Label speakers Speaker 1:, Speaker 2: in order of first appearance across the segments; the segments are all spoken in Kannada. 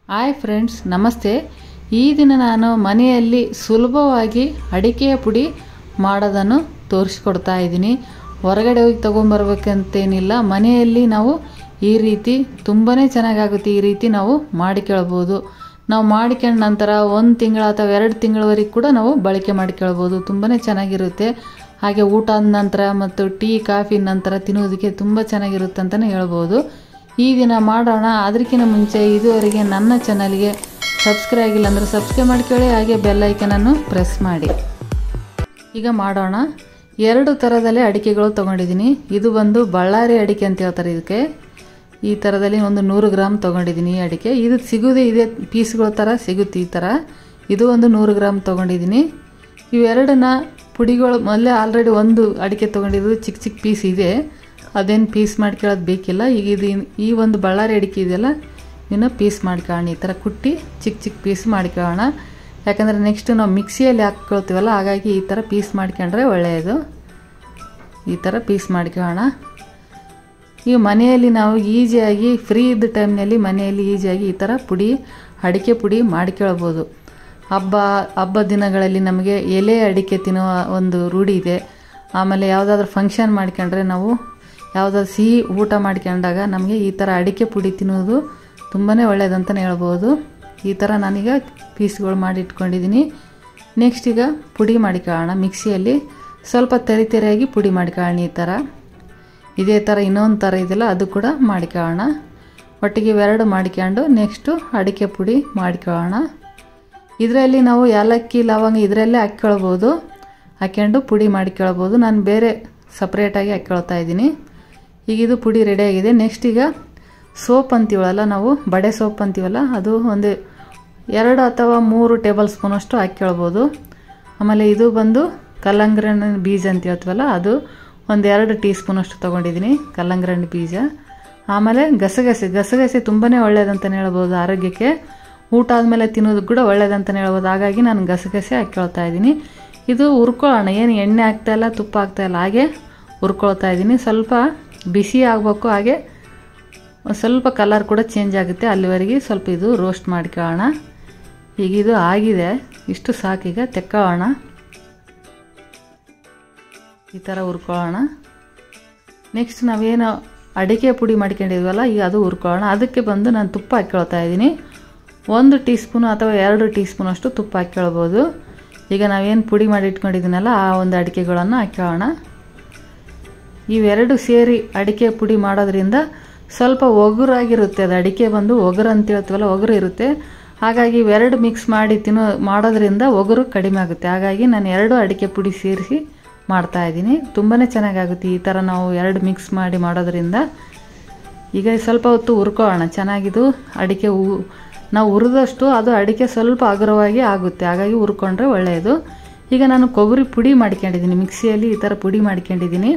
Speaker 1: ಹಾಯ್ ಫ್ರೆಂಡ್ಸ್ ನಮಸ್ತೆ ಈ ದಿನ ನಾನು ಮನೆಯಲ್ಲಿ ಸುಲಭವಾಗಿ ಅಡಿಕೆಯ ಪುಡಿ ಮಾಡೋದನ್ನು ತೋರಿಸ್ಕೊಡ್ತಾ ಇದ್ದೀನಿ ಹೊರಗಡೆ ಹೋಗಿ ತೊಗೊಂಬರ್ಬೇಕಂತೇನಿಲ್ಲ ಮನೆಯಲ್ಲಿ ನಾವು ಈ ರೀತಿ ತುಂಬಾ ಚೆನ್ನಾಗಾಗುತ್ತೆ ಈ ರೀತಿ ನಾವು ಮಾಡಿಕೊಳ್ಬೋದು ನಾವು ಮಾಡಿಕೊಂಡ ನಂತರ ಒಂದು ತಿಂಗಳ ಅಥವಾ ಎರಡು ತಿಂಗಳವರೆಗೆ ಕೂಡ ನಾವು ಬಳಕೆ ಮಾಡಿಕೊಳ್ಬೋದು ತುಂಬಾ ಚೆನ್ನಾಗಿರುತ್ತೆ ಹಾಗೆ ಊಟ ಆದ ನಂತರ ಮತ್ತು ಟೀ ಕಾಫಿ ನಂತರ ತಿನ್ನೋದಕ್ಕೆ ತುಂಬ ಚೆನ್ನಾಗಿರುತ್ತೆ ಅಂತಲೇ ಹೇಳ್ಬೋದು ಈ ದಿನ ಮಾಡೋಣ ಅದಕ್ಕಿಂತ ಮುಂಚೆ ಇದುವರೆಗೆ ನನ್ನ ಚಾನಲ್ಗೆ ಸಬ್ಸ್ಕ್ರೈಬ್ ಆಗಿಲ್ಲ ಅಂದರೆ ಸಬ್ಸ್ಕ್ರೈಬ್ ಮಾಡ್ಕೊಳ್ಳಿ ಹಾಗೆ ಬೆಲ್ ಐಕನನ್ನು ಪ್ರೆಸ್ ಮಾಡಿ ಈಗ ಮಾಡೋಣ ಎರಡು ಥರದಲ್ಲಿ ಅಡಿಕೆಗಳು ತೊಗೊಂಡಿದ್ದೀನಿ ಇದು ಬಂದು ಬಳ್ಳಾರಿ ಅಡಿಕೆ ಅಂತ ಹೇಳ್ತಾರೆ ಇದಕ್ಕೆ ಈ ಥರದಲ್ಲಿ ಒಂದು ನೂರು ಗ್ರಾಮ್ ತೊಗೊಂಡಿದ್ದೀನಿ ಈ ಅಡಿಕೆ ಇದು ಸಿಗೋದೇ ಇದೇ ಪೀಸ್ಗಳ ಥರ ಸಿಗುತ್ತೆ ಈ ಥರ ಇದು ಒಂದು ನೂರು ಗ್ರಾಮ್ ತೊಗೊಂಡಿದ್ದೀನಿ ಇವೆರಡನ್ನ ಪುಡಿಗಳು ಮೊದಲೇ ಆಲ್ರೆಡಿ ಒಂದು ಅಡಿಕೆ ತೊಗೊಂಡಿದ್ದು ಚಿಕ್ಕ ಚಿಕ್ಕ ಪೀಸ್ ಇದೆ ಅದೇನು ಪೀಸ್ ಮಾಡ್ಕೊಳ್ಳೋದು ಬೇಕಿಲ್ಲ ಈಗ ಇದು ಈ ಒಂದು ಬಳ್ಳಾರಿ ಅಡಿಕೆ ಇದೆಯಲ್ಲ ಇನ್ನು ಪೀಸ್ ಮಾಡ್ಕೊಳ್ಳೋಣ ಈ ಥರ ಕುಟ್ಟಿ ಚಿಕ್ಕ ಚಿಕ್ಕ ಪೀಸ್ ಮಾಡ್ಕೊಳ್ಳೋಣ ಯಾಕಂದರೆ ನೆಕ್ಸ್ಟ್ ನಾವು ಮಿಕ್ಸಿಯಲ್ಲಿ ಹಾಕ್ಕೊಳ್ತೀವಲ್ಲ ಹಾಗಾಗಿ ಈ ಥರ ಪೀಸ್ ಮಾಡ್ಕೊಂಡ್ರೆ ಒಳ್ಳೆಯದು ಈ ಥರ ಪೀಸ್ ಮಾಡ್ಕೊಳ್ಳೋಣ ಈಗ ಮನೆಯಲ್ಲಿ ನಾವು ಈಸಿಯಾಗಿ ಫ್ರೀ ಇದ್ದ ಟೈಮ್ನಲ್ಲಿ ಮನೆಯಲ್ಲಿ ಈಸಿಯಾಗಿ ಈ ಥರ ಪುಡಿ ಅಡಿಕೆ ಪುಡಿ ಮಾಡ್ಕೊಳ್ಬೋದು ಹಬ್ಬ ಹಬ್ಬ ದಿನಗಳಲ್ಲಿ ನಮಗೆ ಎಲೆ ಅಡಿಕೆ ತಿನ್ನುವ ಒಂದು ರೂಢಿ ಇದೆ ಆಮೇಲೆ ಯಾವುದಾದ್ರೂ ಫಂಕ್ಷನ್ ಮಾಡ್ಕೊಂಡ್ರೆ ನಾವು ಯಾವುದಾದ್ರು ಸಿಹಿ ಊಟ ಮಾಡ್ಕೊಂಡಾಗ ನಮಗೆ ಈ ಥರ ಅಡಿಕೆ ಪುಡಿ ತಿನ್ನೋದು ತುಂಬಾ ಒಳ್ಳೆಯದಂತಲೇ ಹೇಳ್ಬೋದು ಈ ಥರ ನಾನೀಗ ಪೀಸ್ಗಳು ಮಾಡಿ ಇಟ್ಕೊಂಡಿದ್ದೀನಿ ನೆಕ್ಸ್ಟ್ ಈಗ ಪುಡಿ ಮಾಡಿಕೊಳ್ಳೋಣ ಮಿಕ್ಸಿಯಲ್ಲಿ ಸ್ವಲ್ಪ ತೆರೆ ತೆರೆಯಾಗಿ ಪುಡಿ ಮಾಡಿಕೊಳ್ಳೋಣ ಈ ಥರ ಇದೇ ಥರ ಇನ್ನೊಂದು ಥರ ಇದೆಯಲ್ಲ ಅದು ಕೂಡ ಮಾಡಿಕೊಳ್ಳೋಣ ಒಟ್ಟಿಗೆ ಇವೆರಡು ಮಾಡಿಕೊಂಡು ನೆಕ್ಸ್ಟು ಅಡಿಕೆ ಪುಡಿ ಮಾಡಿಕೊಳ್ಳೋಣ ಇದರಲ್ಲಿ ನಾವು ಏಲಕ್ಕಿ ಲವಂಗ ಇದರಲ್ಲೇ ಹಾಕ್ಕೊಳ್ಬೋದು ಹಾಕ್ಕೊಂಡು ಪುಡಿ ಮಾಡಿಕೊಳ್ಬೋದು ನಾನು ಬೇರೆ ಸಪ್ರೇಟಾಗಿ ಹಾಕ್ಕೊಳ್ತಾ ಇದ್ದೀನಿ ಈಗ ಇದು ಪುಡಿ ರೆಡಿಯಾಗಿದೆ ನೆಕ್ಸ್ಟ್ ಈಗ ಸೋಪ್ ಅಂತೀವಲ್ಲ ನಾವು ಬಡೆ ಸೋಪ್ ಅಂತೀವಲ್ಲ ಅದು ಒಂದು ಎರಡು ಅಥವಾ ಮೂರು ಟೇಬಲ್ ಸ್ಪೂನಷ್ಟು ಹಾಕ್ಕೊಳ್ಬೋದು ಆಮೇಲೆ ಇದು ಬಂದು ಕಲ್ಲಂಗಡಿ ಬೀಜ ಅಂತ ಹೇಳ್ತೀವಲ್ಲ ಅದು ಒಂದು ಎರಡು ಟೀ ಸ್ಪೂನಷ್ಟು ತೊಗೊಂಡಿದ್ದೀನಿ ಕಲ್ಲಂಗಡಿ ಬೀಜ ಆಮೇಲೆ ಗಸಗಸೆ ಗಸಗಸೆ ತುಂಬಾ ಒಳ್ಳೆಯದಂತಲೇ ಹೇಳ್ಬೋದು ಆರೋಗ್ಯಕ್ಕೆ ಊಟ ಆದಮೇಲೆ ತಿನ್ನೋದು ಕೂಡ ಒಳ್ಳೆಯದಂತಲೇ ಹೇಳ್ಬೋದು ಹಾಗಾಗಿ ನಾನು ಗಸಗಸೆ ಹಾಕ್ಕೊಳ್ತಾ ಇದ್ದೀನಿ ಇದು ಹುರ್ಕೊಳ್ಳೋಣ ಏನು ಎಣ್ಣೆ ಆಗ್ತಾಯಿಲ್ಲ ತುಪ್ಪ ಆಗ್ತಾಯಿಲ್ಲ ಹಾಗೆ ಹುರ್ಕೊಳ್ತಾ ಇದ್ದೀನಿ ಸ್ವಲ್ಪ ಬಿಸಿ ಆಗಬೇಕು ಹಾಗೆ ಸ್ವಲ್ಪ ಕಲರ್ ಕೂಡ ಚೇಂಜ್ ಆಗುತ್ತೆ ಅಲ್ಲಿವರೆಗೆ ಸ್ವಲ್ಪ ಇದು ರೋಸ್ಟ್ ಮಾಡ್ಕೊಳ್ಳೋಣ ಈಗ ಇದು ಆಗಿದೆ ಇಷ್ಟು ಸಾಕೀಗ ತೆಕ್ಕೊಳ್ಳೋಣ ಈ ಥರ ಹುರ್ಕೊಳ್ಳೋಣ ನೆಕ್ಸ್ಟ್ ನಾವೇನು ಅಡಿಕೆ ಪುಡಿ ಮಾಡ್ಕೊಂಡಿದ್ವಲ್ಲ ಈಗ ಅದು ಹುರ್ಕೊಳ್ಳೋಣ ಅದಕ್ಕೆ ಬಂದು ನಾನು ತುಪ್ಪ ಹಾಕ್ಕೊಳ್ತಾ ಇದ್ದೀನಿ ಒಂದು ಟೀ ಸ್ಪೂನು ಅಥವಾ ಎರಡು ಟೀ ಸ್ಪೂನಷ್ಟು ತುಪ್ಪ ಹಾಕ್ಕೊಳ್ಬೋದು ಈಗ ನಾವೇನು ಪುಡಿ ಮಾಡಿ ಇಟ್ಕೊಂಡಿದ್ದೀನಲ್ಲ ಆ ಒಂದು ಅಡಿಕೆಗಳನ್ನು ಹಾಕ್ಕೊಳ್ಳೋಣ ಇವೆರಡು ಸೇರಿ ಅಡಿಕೆ ಪುಡಿ ಮಾಡೋದ್ರಿಂದ ಸ್ವಲ್ಪ ಒಗುರಾಗಿರುತ್ತೆ ಅದು ಅಡಿಕೆ ಬಂದು ಒಗರು ಅಂತ ಹೇಳ್ತೀವಲ್ಲ ಒಗರು ಇರುತ್ತೆ ಹಾಗಾಗಿ ಇವೆರಡು ಮಿಕ್ಸ್ ಮಾಡಿ ತಿನ್ನೋ ಮಾಡೋದ್ರಿಂದ ಒಗರು ಕಡಿಮೆ ಆಗುತ್ತೆ ಹಾಗಾಗಿ ನಾನು ಎರಡು ಅಡಿಕೆ ಪುಡಿ ಸೇರಿಸಿ ಮಾಡ್ತಾ ಇದ್ದೀನಿ ತುಂಬಾ ಚೆನ್ನಾಗಾಗುತ್ತೆ ಈ ಥರ ನಾವು ಎರಡು ಮಿಕ್ಸ್ ಮಾಡಿ ಮಾಡೋದ್ರಿಂದ ಈಗ ಸ್ವಲ್ಪ ಹೊತ್ತು ಹುರ್ಕೊಳ್ಳೋಣ ಚೆನ್ನಾಗಿದು ಅಡಿಕೆ ಹೂ ನಾವು ಹುರಿದಷ್ಟು ಅದು ಅಡಿಕೆ ಸ್ವಲ್ಪ ಹಗುರವಾಗಿ ಆಗುತ್ತೆ ಹಾಗಾಗಿ ಹುರ್ಕೊಂಡ್ರೆ ಒಳ್ಳೆಯದು ಈಗ ನಾನು ಕೊಬ್ಬರಿ ಪುಡಿ ಮಾಡ್ಕೊಂಡಿದ್ದೀನಿ ಮಿಕ್ಸಿಯಲ್ಲಿ ಈ ಥರ ಪುಡಿ ಮಾಡ್ಕೊಂಡಿದ್ದೀನಿ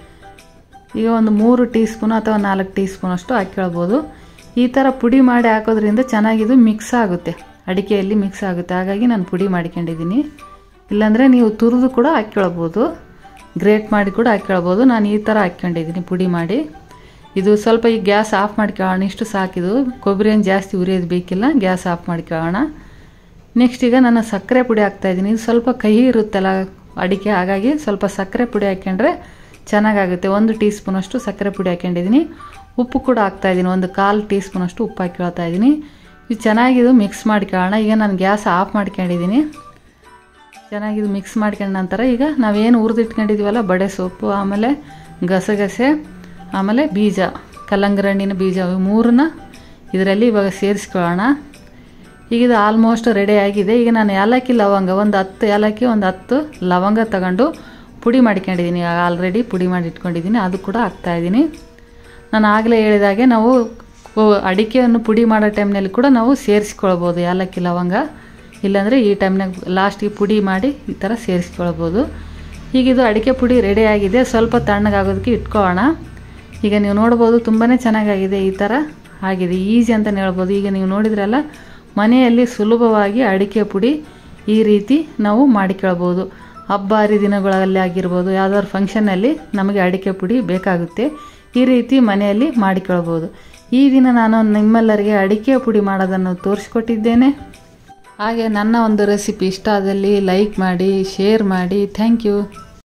Speaker 1: ಈಗ ಒಂದು ಮೂರು ಟೀ ಸ್ಪೂನ್ ಅಥವಾ ನಾಲ್ಕು ಟೀ ಸ್ಪೂನ್ ಅಷ್ಟು ಹಾಕ್ಕೊಳ್ಬೋದು ಈ ಥರ ಪುಡಿ ಮಾಡಿ ಹಾಕೋದ್ರಿಂದ ಚೆನ್ನಾಗಿದು ಮಿಕ್ಸ್ ಆಗುತ್ತೆ ಅಡಿಕೆಯಲ್ಲಿ ಮಿಕ್ಸ್ ಆಗುತ್ತೆ ಹಾಗಾಗಿ ನಾನು ಪುಡಿ ಮಾಡ್ಕೊಂಡಿದ್ದೀನಿ ಇಲ್ಲಾಂದರೆ ನೀವು ತುರಿದು ಕೂಡ ಹಾಕ್ಕೊಳ್ಬೋದು ಗ್ರೇಟ್ ಮಾಡಿ ಕೂಡ ಹಾಕ್ಕೊಳ್ಬೋದು ನಾನು ಈ ಥರ ಹಾಕ್ಕೊಂಡಿದ್ದೀನಿ ಪುಡಿ ಮಾಡಿ ಇದು ಸ್ವಲ್ಪ ಈಗ ಗ್ಯಾಸ್ ಆಫ್ ಮಾಡ್ಕೊಳ್ಳೋಣ ಇಷ್ಟು ಸಾಕಿದು ಕೊಬ್ಬರಿ ಏನು ಜಾಸ್ತಿ ಉರಿಯೋದು ಬೇಕಿಲ್ಲ ಗ್ಯಾಸ್ ಆಫ್ ಮಾಡ್ಕೊಳ್ಳೋಣ ನೆಕ್ಸ್ಟ್ ಈಗ ನಾನು ಸಕ್ಕರೆ ಪುಡಿ ಹಾಕ್ತಾಯಿದ್ದೀನಿ ಇದು ಸ್ವಲ್ಪ ಕಹಿ ಇರುತ್ತಲ್ಲ ಅಡಿಕೆ ಹಾಗಾಗಿ ಸ್ವಲ್ಪ ಸಕ್ಕರೆ ಪುಡಿ ಹಾಕ್ಕೊಂಡ್ರೆ ಚೆನ್ನಾಗಾಗುತ್ತೆ ಒಂದು ಟೀ ಸ್ಪೂನಷ್ಟು ಸಕ್ಕರೆ ಪುಡಿ ಹಾಕ್ಕೊಂಡಿದ್ದೀನಿ ಉಪ್ಪು ಕೂಡ ಹಾಕ್ತಾಯಿದ್ದೀನಿ ಒಂದು ಕಾಲು ಟೀ ಸ್ಪೂನಷ್ಟು ಉಪ್ಪು ಹಾಕ್ಕೊಳ್ತಾ ಇದ್ದೀನಿ ಇದು ಚೆನ್ನಾಗಿದು ಮಿಕ್ಸ್ ಮಾಡ್ಕೊಳ್ಳೋಣ ಈಗ ನಾನು ಗ್ಯಾಸ್ ಆಫ್ ಮಾಡ್ಕೊಂಡಿದ್ದೀನಿ ಚೆನ್ನಾಗಿದು ಮಿಕ್ಸ್ ಮಾಡ್ಕೊಂಡ ನಂತರ ಈಗ ನಾವೇನು ಹುರಿದಿಟ್ಕೊಂಡಿದ್ದೀವಲ್ಲ ಬಡೆ ಸೊಪ್ಪು ಆಮೇಲೆ ಗಸಗಸೆ ಆಮೇಲೆ ಬೀಜ ಕಲ್ಲಂಗಡಿ ಹಣ್ಣಿನ ಬೀಜ ಇವು ಮೂರನ್ನ ಇದರಲ್ಲಿ ಇವಾಗ ಸೇರಿಸ್ಕೊಳ್ಳೋಣ ಈಗ ಇದು ಆಲ್ಮೋಸ್ಟ್ ರೆಡಿ ಆಗಿದೆ ಈಗ ನಾನು ಏಲಕ್ಕಿ ಲವಂಗ ಒಂದು ಹತ್ತು ಏಲಕ್ಕಿ ಒಂದು ಹತ್ತು ಲವಂಗ ತಗೊಂಡು ಪುಡಿ ಮಾಡ್ಕೊಂಡಿದ್ದೀನಿ ಆಲ್ರೆಡಿ ಪುಡಿ ಮಾಡಿ ಇಟ್ಕೊಂಡಿದ್ದೀನಿ ಅದು ಕೂಡ ಹಾಕ್ತಾಯಿದ್ದೀನಿ ನಾನು ಆಗಲೇ ಹೇಳಿದಾಗೆ ನಾವು ಅಡಿಕೆಯನ್ನು ಪುಡಿ ಮಾಡೋ ಟೈಮ್ನಲ್ಲಿ ಕೂಡ ನಾವು ಸೇರಿಸ್ಕೊಳ್ಬೋದು ಏಲಕ್ಕಿ ಲವಂಗ ಇಲ್ಲಾಂದರೆ ಈ ಟೈಮ್ನಾಗ ಲಾಸ್ಟಿಗೆ ಪುಡಿ ಮಾಡಿ ಈ ಥರ ಸೇರಿಸ್ಕೊಳ್ಬೋದು ಈಗ ಇದು ಅಡಿಕೆ ಪುಡಿ ರೆಡಿ ಆಗಿದೆ ಸ್ವಲ್ಪ ತಣ್ಣಗಾಗೋದಕ್ಕೆ ಇಟ್ಕೊಳ್ಳೋಣ ಈಗ ನೀವು ನೋಡ್ಬೋದು ತುಂಬಾ ಚೆನ್ನಾಗಾಗಿದೆ ಈ ಥರ ಆಗಿದೆ ಈಸಿ ಅಂತಲೇ ಹೇಳ್ಬೋದು ಈಗ ನೀವು ನೋಡಿದ್ರಲ್ಲ ಮನೆಯಲ್ಲಿ ಸುಲಭವಾಗಿ ಅಡಿಕೆ ಪುಡಿ ಈ ರೀತಿ ನಾವು ಮಾಡಿಕೊಳ್ಬೋದು ಹಬ್ಬ ಹರಿದಿನಗಳಲ್ಲಿ ಆಗಿರ್ಬೋದು ಯಾವ್ದಾದ್ರು ಫಂಕ್ಷನ್ನಲ್ಲಿ ನಮಗೆ ಅಡಿಕೆ ಪುಡಿ ಬೇಕಾಗುತ್ತೆ ಈ ರೀತಿ ಮನೆಯಲ್ಲಿ ಮಾಡಿಕೊಳ್ಬೋದು ಈ ದಿನ ನಾನು ನಿಮ್ಮೆಲ್ಲರಿಗೆ ಅಡಿಕೆ ಪುಡಿ ಮಾಡೋದನ್ನು ತೋರಿಸ್ಕೊಟ್ಟಿದ್ದೇನೆ ಹಾಗೆ ನನ್ನ ಒಂದು ರೆಸಿಪಿ ಇಷ್ಟ ಆದಲ್ಲಿ ಲೈಕ್ ಮಾಡಿ ಶೇರ್ ಮಾಡಿ ಥ್ಯಾಂಕ್ ಯು